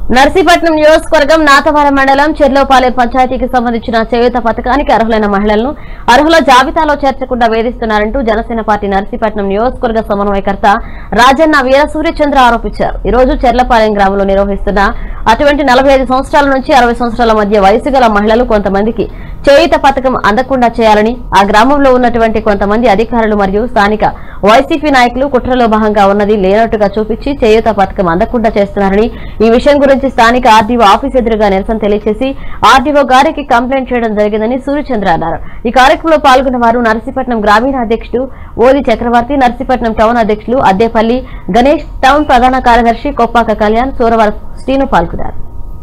నర్సీపట్నం నియోజకవర్గం నాతవరం మండలం చెర్లోపాలెం పంచాయతీకి సంబంధించిన చేయూత పథకానికి అర్హులైన మహిళలను అర్హుల జాబితాలో చేర్చకుండా వేధిస్తున్నారంటూ జనసేన పార్టీ నర్సీపట్నం నియోజకవర్గ సమన్వయకర్త రాజన్న వీరసూర్యచంద్ర ఆరోపించారు ఈ రోజు చెర్లపాలెం గ్రామంలో నిర్వహిస్తున్న అటువంటి నలభై ఐదు సంవత్సరాల నుంచి అరవై సంవత్సరాల మధ్య వయసు గల మహిళలు కొంతమందికి చేయుత పథకం అందకుండా చేయాలని ఆ గ్రామంలో ఉన్నటువంటి కొంతమంది అధికారులు మరియు స్థానిక వైసీపీ నాయకులు కుట్రలో భాగంగా ఉన్నది లేనట్టుగా చూపించి చేయూత పథకం అందకుండా చేస్తున్నారని ఈ విషయం గురించి స్థానిక ఆర్డీఓ ఆఫీస్ ఎదురుగా నిరసన తెలియజేసి ఆర్డీఓ గారికి కంప్లైంట్ చేయడం జరిగిందని సూర్యచంద్ర అన్నారు ఈ కార్యక్రమంలో పాల్గొన్న వారు నర్సీపట్నం గ్రామీణ అధ్యక్షుడు ఓది చక్రవర్తి నర్సీపట్నం టౌన్ అధ్యక్షులు అద్దేపల్లి గణేష్ టౌన్ ప్రధాన కార్యదర్శి కొప్పాక కళ్యాణ్ సూరవర శ్రీను పాల్గొన్నారు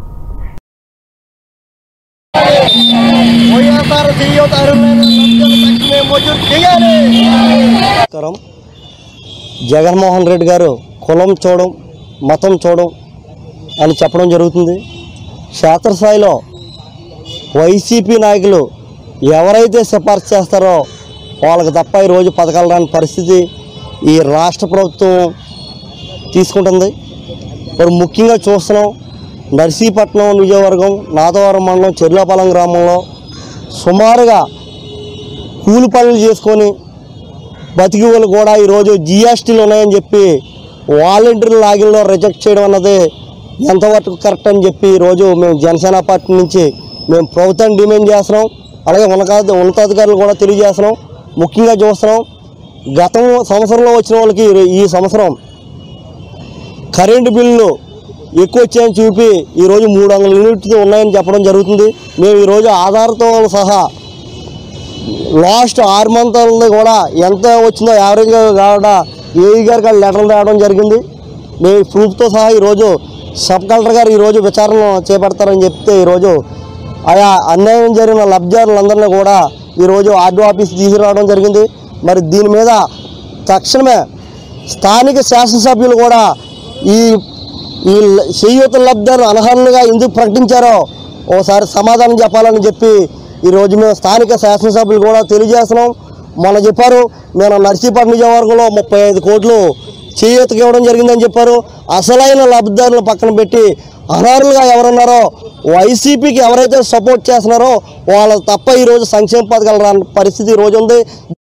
వైఎస్ఆర్ చేయూత అర్హులైన లబ్ధిదారులు తక్షణమే మంజూరు చేయాలి నమస్కారం జగన్మోహన్ రెడ్డి గారు కులం చూడడం మతం చూడడం అని చెప్పడం జరుగుతుంది క్షేత్రస్థాయిలో వైసీపీ నాయకులు ఎవరైతే సిఫార్సు చేస్తారో వాళ్ళకి తప్ప ఈరోజు పథకాలు రాని పరిస్థితి ఈ రాష్ట్ర ప్రభుత్వం తీసుకుంటుంది మరి ముఖ్యంగా చూస్తున్నాం నర్సీపట్నం నియోజకవర్గం నాదవరం మండలం చెర్లాపాలెం గ్రామంలో సుమారుగా కూలి పనులు చేసుకొని బతికి వాళ్ళు కూడా ఈరోజు జిఎస్టీలు ఉన్నాయని చెప్పి వాలంటీర్ లాగిన్లో రిజెక్ట్ చేయడం అన్నది ఎంతవరకు కరెక్ట్ అని చెప్పి ఈరోజు మేము జనసేన పార్టీ నుంచి మేము ప్రభుత్వాన్ని డిమాండ్ చేస్తున్నాం అలాగే ఉన్నత ఉన్నతాధికారులు కూడా తెలియజేస్తున్నాం ముఖ్యంగా చూస్తున్నాం గతం సంవత్సరంలో వచ్చిన వాళ్ళకి ఈ సంవత్సరం కరెంటు బిల్లు ఎక్కువ వచ్చాయని చూపి ఈరోజు మూడు వందల యూనిట్లు ఉన్నాయని చెప్పడం జరుగుతుంది మేము ఈరోజు ఆధార్తో సహా లాస్ట్ ఆరు మంత్లది కూడా ఎంత వచ్చిందో యావరేజ్గా కాకుండా ఏఈ గారికి వాళ్ళు లెటర్ రావడం జరిగింది మేము ప్రూఫ్తో సహా ఈరోజు సబ్ కలెక్టర్ గారు ఈరోజు విచారణ చేపడతారని చెప్తే ఈరోజు ఆయా అన్యాయం జరిగిన లబ్ధిదారులందరినీ కూడా ఈరోజు ఆర్డీఓ ఆఫీస్ తీసుకురావడం జరిగింది మరి దీని మీద తక్షణమే స్థానిక శాసనసభ్యులు కూడా ఈ ఈ చేయూత లబ్ధాలు అనర్హులుగా ఎందుకు ప్రకటించారో ఓసారి సమాధానం చెప్పాలని చెప్పి ఈరోజు మేము స్థానిక శాసనసభ్యులు కూడా తెలియజేస్తున్నాం మొన్న చెప్పారు నేను నర్సీపట్నం నియోజకవర్గంలో ముప్పై ఐదు కోట్లు చేయూతకి ఇవ్వడం జరిగిందని చెప్పారు అసలైన లబ్ధిదారులను పక్కన పెట్టి అనర్హులుగా ఎవరున్నారో వైసీపీకి ఎవరైతే సపోర్ట్ చేస్తున్నారో వాళ్ళ తప్ప ఈరోజు సంక్షేమ పథకాలు రాని పరిస్థితి ఈరోజు ఉంది